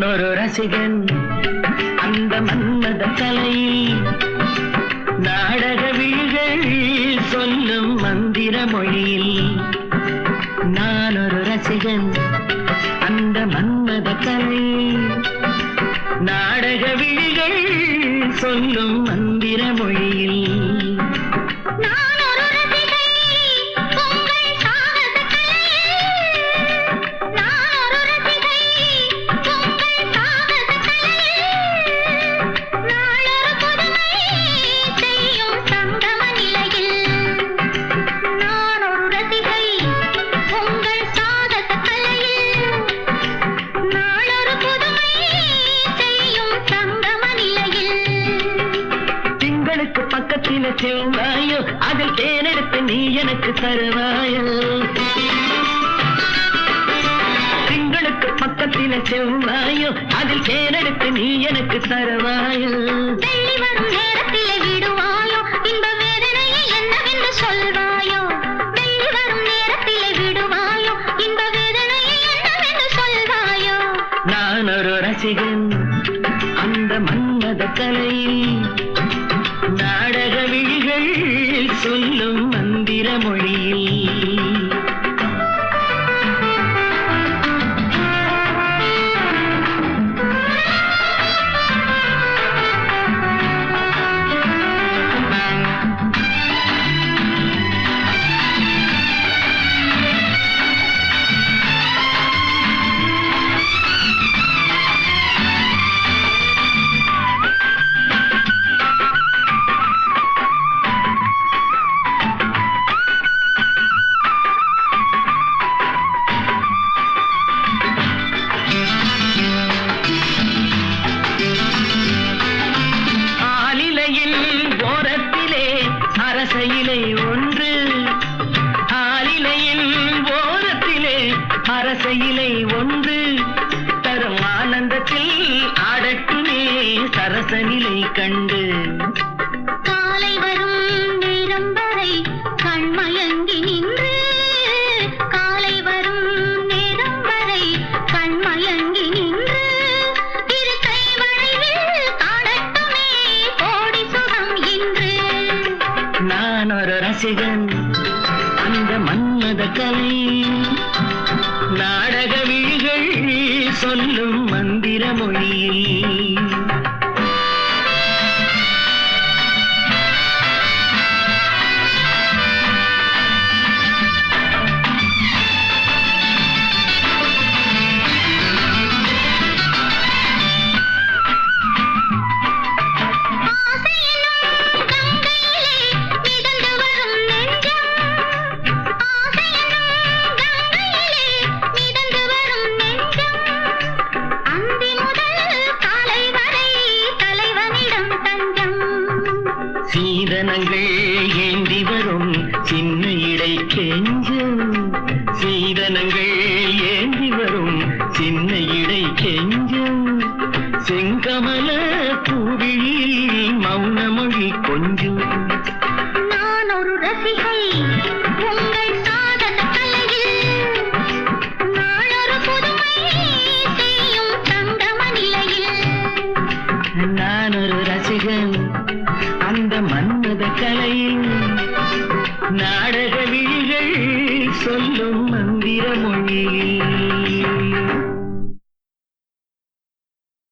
நான் ஒரு ரசிகன் அந்த மன்மத கலையில் நாடக விழிகள் சொல்லும் மந்திர மொழியில் நான் ஒரு ரசிகன் அந்த மன்மத கலையில் நாடக விழிகள் சொல்லும் மந்திர மொழியில் நான் ஒரு ரசிகை உங்கள் சாகச கலையில் நான் ஒரு ரசிகை உங்கள் சாகச கலையில் நாளொரு புதுமை செய்யும் சங்கம நிலையில் நான் ஒரு ரசிகை உங்கள் சாகச கலையில் நாளொரு புதுமை செய்யும் சங்கம நிலையில் திங்களுக்கு பக்கத்தில செவ்வாயோ அதில் தேனெடுத்து நீ எனக்கு தருவாயோ திங்களுக்கு பக்கத்தில செவ்வாயோ அதில் தேனெடுத்து நீ எனக்கு தருவாயோ வெள்ளி வரும் நேரத்திலே விடுவாயோ இன்ப வேதனையை என்னவென்று சொல்வாயோ வெள்ளி வரும் நேரத்திலே விடுவாயோ இன்ப வேதனையை என்னவென்று சொல்வாயோ நான் ஒரு ரசிகன் அந்த மன்மத கலையில் நாடக விழிகள் சொல்லும் மந்திர மொழியில் ஆலிலையில் ஓரத்திலே அரச இலை ஒன்று ஆலிலையில் ஓரத்திலே அரச இலை ஒன்று தரும் ஆனந்தத்தில் ஆடட்டுமே சரச நிலை கண்டு காலை வரும் நேரம் வரை கண்மயங்கி நின்று காலை வரும் நேரம் வரை கண்மயங்கி நின்று இரு கை வளைவில் காணட்டுமே கோடி சுகம் இன்று நான் ஒரு ரசிகன் அந்த மன்மத கலை நாடக விழிகள் சொல்லும் மந்திர மொழியில் ஆசையெனும் கங்கையிலே மிதந்து வரும் நெஞ்சம் ஆசையெனும் கங்கையிலே மிதந்து வரும் நெஞ்சம் அந்தி முதல் காலை வரை தலைவனிடம் தஞ்சம் சீதனங்கள் ஏந்தி வரும் சின்ன இடை கெஞ்சும் சீதனங்கள் ஏந்தி வரும் சின்ன இடை கெஞ்சும் செங்கமல பூவிழியில் மௌன மொழி கொஞ்சும் நான் ஒரு ரசிகை உங்கள் சாதன கலையில் நாளொரு புதுமை செய்யும் தங்கம நிலையில் நான் ஒரு ரசிகன் அந்த மன்மத கலையில் நாடக விழிகள் சொல்லும் மந்திர மொழியில்